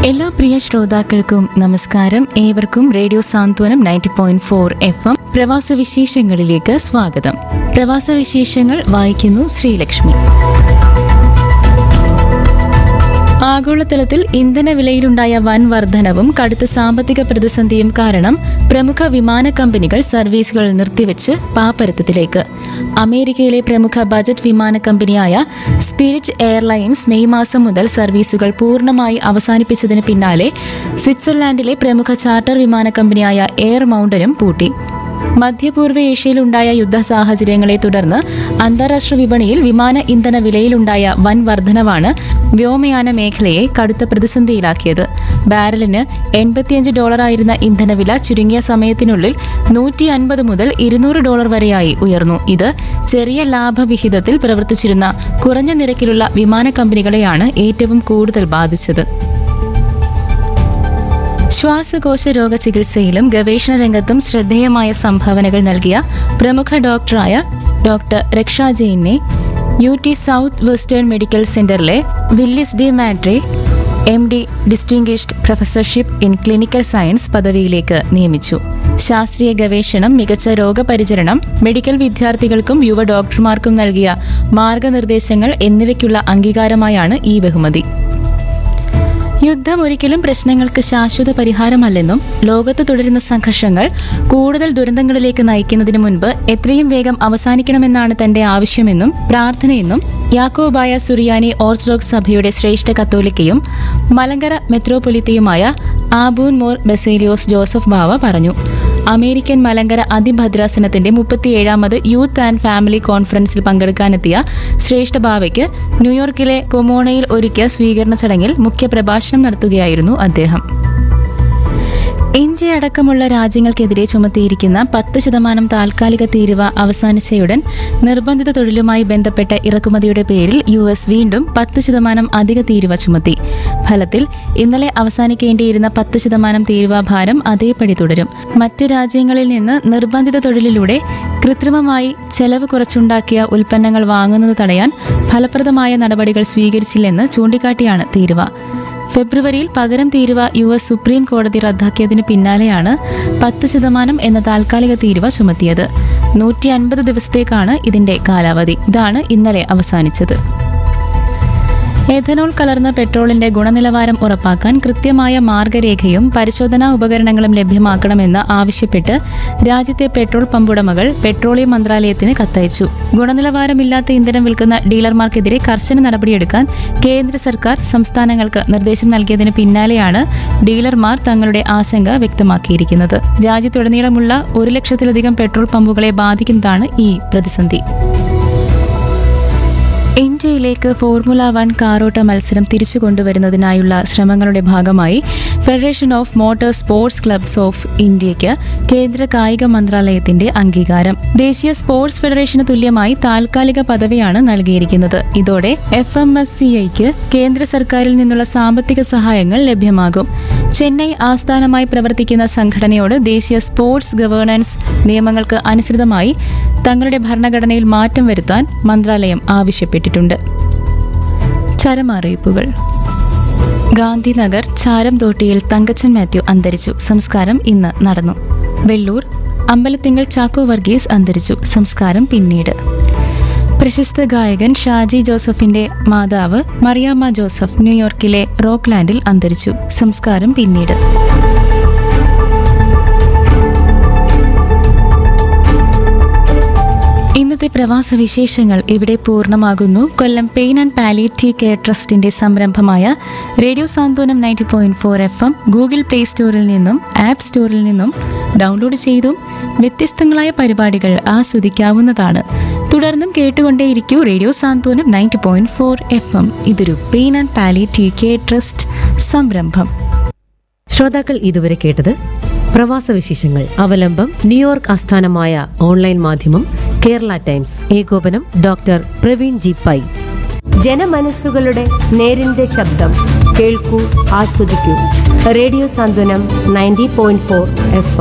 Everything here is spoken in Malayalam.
എല്ലാ പ്രിയ ശ്രോതാക്കൾക്കും നമസ്കാരം ഏവർക്കും radio Santhwanam ninety point four F M പ്രവാസ വിശേഷങ്ങളിലേക്ക് സ്വാഗതം പ്രവാസ വിശേഷങ്ങൾ വായിക്കുന്നു ശ്രീലക്ഷ്മി ആഗോളതലത്തിൽ ഇന്ധന വിലയിലുണ്ടായ വൻ വർധനവും കടുത്ത സാമ്പത്തിക പ്രതിസന്ധിയും കാരണം പ്രമുഖ വിമാന കമ്പനികൾ സർവീസുകൾ നിർത്തിവെച്ച് പാപ്പരത്തത്തിലേക്ക് അമേരിക്കയിലെ പ്രമുഖ ബജറ്റ് വിമാന കമ്പനിയായ സ്പിരിറ്റ് എയർലൈൻസ് മെയ് മാസം മുതൽ സർവീസുകൾ പൂർണ്ണമായി അവസാനിപ്പിച്ചതിന് പിന്നാലെ സ്വിറ്റ്സർലാൻഡിലെ പ്രമുഖ ചാർട്ടർ വിമാന കമ്പനിയായ എയർ മൗണ്ടനും പൂട്ടി മധ്യപൂർവ്വ ഏഷ്യയിലുണ്ടായ യുദ്ധ സാഹചര്യങ്ങളെ തുടർന്ന് അന്താരാഷ്ട്ര വിപണിയിൽ വിമാന ഇന്ധന വിലയിലുണ്ടായ വൻ വർധനവാണ് വ്യോമയാന മേഖലയെ കടുത്ത പ്രതിസന്ധിയിലാക്കിയത് ബാരലിന് എൺപത്തിയഞ്ച് ഡോളറായിരുന്ന ഇന്ധനവില ചുരുങ്ങിയ സമയത്തിനുള്ളിൽ നൂറ്റി അൻപത് മുതൽ ഇരുന്നൂറ് ഡോളർ വരെയായി ഉയർന്നു ഇത് ചെറിയ ലാഭവിഹിതത്തിൽ പ്രവർത്തിച്ചിരുന്ന കുറഞ്ഞ നിരക്കിലുള്ള വിമാന കമ്പനികളെയാണ് ഏറ്റവും കൂടുതൽ ബാധിച്ചത് ശ്വാസകോശ രോഗ ചികിത്സയിലും ഗവേഷണ രംഗത്തും ശ്രദ്ധേയമായ സംഭാവനകൾ നൽകിയ പ്രമുഖ ഡോക്ടറായ ഡോക്ടർ രക്ഷ ജെയിനെ U T south western medical സെന്ററിലെ Willis D Maddrey M D distinguished പ്രൊഫസർഷിപ്പ് ഇൻ ക്ലിനിക്കൽ സയൻസ് പദവിയിലേക്ക് നിയമിച്ചു ശാസ്ത്രീയ ഗവേഷണം മികച്ച രോഗപരിചരണം മെഡിക്കൽ വിദ്യാർത്ഥികൾക്കും യുവ ഡോക്ടർമാർക്കും നൽകിയ മാർഗനിർദ്ദേശങ്ങൾ എന്നിവയ്ക്കുള്ള അംഗീകാരമായാണ് ഈ ബഹുമതി യുദ്ധം ഒരിക്കലും പ്രശ്നങ്ങൾക്ക് ശാശ്വത പരിഹാരമല്ലെന്നും ലോകത്ത് തുടരുന്ന സംഘർഷങ്ങൾ കൂടുതൽ ദുരന്തങ്ങളിലേക്ക് നയിക്കുന്നതിന് മുൻപ് എത്രയും വേഗം അവസാനിക്കണമെന്നാണ് തന്റെ ആവശ്യമെന്നും പ്രാർത്ഥനയെന്നും യാക്കോബായ സുറിയാനി ഓർത്തഡോക്സ് സഭയുടെ ശ്രേഷ്ഠ കത്തോലിക്കയും മലങ്കര മെത്രോപൊലിത്തയുമായ ആബൂൻ മോർ ബസേലിയോസ് ജോസഫ് ബാവ പറഞ്ഞു അമേരിക്കൻ മലങ്കര അതിഭദ്രാസനത്തിന്റെ മുപ്പത്തിയേഴാമത് യൂത്ത് ആൻഡ് ഫാമിലി കോൺഫറൻസിൽ പങ്കെടുക്കാനെത്തിയ ശ്രേഷ്ഠ ബാവയ്ക്ക് ന്യൂയോർക്കിലെ പൊമോണയിൽ ഒരുക്കിയ സ്വീകരണ ചടങ്ങിൽ മുഖ്യപ്രഭാഷണം നടത്തുകയായിരുന്നു അദ്ദേഹം ഇന്ത്യ അടക്കമുള്ള രാജ്യങ്ങൾക്കെതിരെ ചുമത്തിയിരിക്കുന്ന പത്ത് ശതമാനം താൽക്കാലിക തീരുവ അവസാനിച്ചയുടൻ നിർബന്ധിത തൊഴിലുമായി ബന്ധപ്പെട്ട ഇറക്കുമതിയുടെ പേരിൽ യു എസ് വീണ്ടും പത്ത് ശതമാനം അധിക തീരുവ ചുമത്തി ഫലത്തിൽ ഇന്നലെ അവസാനിക്കേണ്ടിയിരുന്ന പത്ത് ശതമാനം തീരുവ ഭാരം അതേപടി തുടരും മറ്റ് രാജ്യങ്ങളിൽ നിന്ന് നിർബന്ധിത തൊഴിലിലൂടെ കൃത്രിമമായി ചെലവ് കുറച്ചുണ്ടാക്കിയ ഉൽപ്പന്നങ്ങൾ വാങ്ങുന്നത് തടയാൻ ഫലപ്രദമായ നടപടികൾ സ്വീകരിച്ചില്ലെന്ന് ചൂണ്ടിക്കാട്ടിയാണ് തീരുവ ഫെബ്രുവരിയിൽ പകരം തീരുവ യു എസ് സുപ്രീം കോടതി റദ്ദാക്കിയതിന് പിന്നാലെയാണ് പത്ത് ശതമാനം എന്ന താൽക്കാലിക തീരുവ ചുമത്തിയത് നൂറ്റി അൻപത് ദിവസത്തേക്കാണ് ഇതിന്റെ കാലാവധി ഇതാണ് ഇന്നലെ അവസാനിച്ചത് എഥനോൾ കലർന്ന പെട്രോളിന്റെ ഗുണനിലവാരം ഉറപ്പാക്കാൻ കൃത്യമായ മാർഗരേഖയും പരിശോധനാ ഉപകരണങ്ങളും ലഭ്യമാക്കണമെന്ന് ആവശ്യപ്പെട്ട് രാജ്യത്തെ പെട്രോൾ പമ്പുടമകൾ പെട്രോളിയം മന്ത്രാലയത്തിന് കത്തയച്ചു ഗുണനിലവാരമില്ലാത്ത ഇന്ധനം വിൽക്കുന്ന ഡീലർമാർക്കെതിരെ കർശന നടപടിയെടുക്കാൻ കേന്ദ്ര സർക്കാർ സംസ്ഥാനങ്ങൾക്ക് നിർദ്ദേശം നൽകിയതിന് പിന്നാലെയാണ് ഡീലർമാർ തങ്ങളുടെ ആശങ്ക വ്യക്തമാക്കിയിരിക്കുന്നത് രാജ്യത്തുടനീളമുള്ള ഒരു ലക്ഷത്തിലധികം പെട്രോൾ പമ്പുകളെ ബാധിക്കുന്നതാണ് ഈ പ്രതിസന്ധി ഇന്ത്യയിലേക്ക് ഫോർമുല വൺ കാറോട്ട മത്സരം തിരിച്ചു കൊണ്ടുവരുന്നതിനായുള്ള ശ്രമങ്ങളുടെ ഭാഗമായി federation of motor sports clubs of ഇന്ത്യയ്ക്ക് കേന്ദ്ര കായിക മന്ത്രാലയത്തിന്റെ അംഗീകാരം ദേശീയ സ്പോർട്സ് ഫെഡറേഷന് തുല്യമായി താൽക്കാലിക പദവിയാണ് നൽകിയിരിക്കുന്നത് ഇതോടെ എഫ് എം എസ് സി ഐക്ക് കേന്ദ്ര സർക്കാരിൽ നിന്നുള്ള സാമ്പത്തിക സഹായങ്ങൾ ലഭ്യമാകും ചെന്നൈ ആസ്ഥാനമായി പ്രവർത്തിക്കുന്ന സംഘടനയോട് ദേശീയ സ്പോർട്സ് ഗവേണൻസ് നിയമങ്ങൾക്ക് അനുസൃതമായി തങ്ങളുടെ ഭരണഘടനയിൽ മാറ്റം വരുത്താൻ മന്ത്രാലയം ആവശ്യപ്പെട്ടിട്ടുണ്ട് ചരമറിയിപ്പുകൾ ഗാന്ധിനഗർ ചാരംതോട്ടിയിൽ തങ്കച്ചൻ മാത്യു അന്തരിച്ചു സംസ്കാരം ഇന്ന് നടന്നു വെള്ളൂർ അമ്പലത്തിങ്കൽ ചാക്കോ വർഗീസ് അന്തരിച്ചു സംസ്കാരം പിന്നീട് പ്രശസ്ത ഗായകൻ ഷാജി ജോസഫിന്റെ മാതാവ് മറിയാമ്മ ജോസഫ് ന്യൂയോർക്കിലെ റോക്ക്ലാൻഡിൽ അന്തരിച്ചു സംസ്കാരം പിന്നീട് ഇന്നത്തെ പ്രവാസ വിശേഷങ്ങൾ ഇവിടെ പൂർണ്ണമാകുന്നു Kollam pain and palliative care ട്രസ്റ്റിന്റെ സംരംഭമായ radio Santhwanam ninety point four F M Google play സ്റ്റോറിൽ നിന്നും ആപ്പ് സ്റ്റോറിൽ നിന്നും ഡൗൺലോഡ് ചെയ്തും വ്യത്യസ്തങ്ങളായ പരിപാടികൾ ആസ്വദിക്കാവുന്നതാണ് തുടർന്നും കേട്ടുകൊണ്ടേയിരിക്കൂ radio Santhwanam ninety point four F M ഇതൊരു pain and palliative care trust സംരംഭം ശ്രോതാക്കൾ ഇതുവരെ കേട്ടത് പ്രവാസ വിശേഷങ്ങൾ അവലംബം ന്യൂയോർക്ക് ആസ്ഥാനമായ ഓൺലൈൻ മാധ്യമം കേരള ടൈംസ് ഏകോപനം ഡോക്ടർ പ്രവീൺ ജി പൈ ജനമനസ്സുകളുടെ നേരിന്റെ ശബ്ദം കേൾക്കൂ ആസ്വദിക്കൂ radio Santhwanam ninety point four F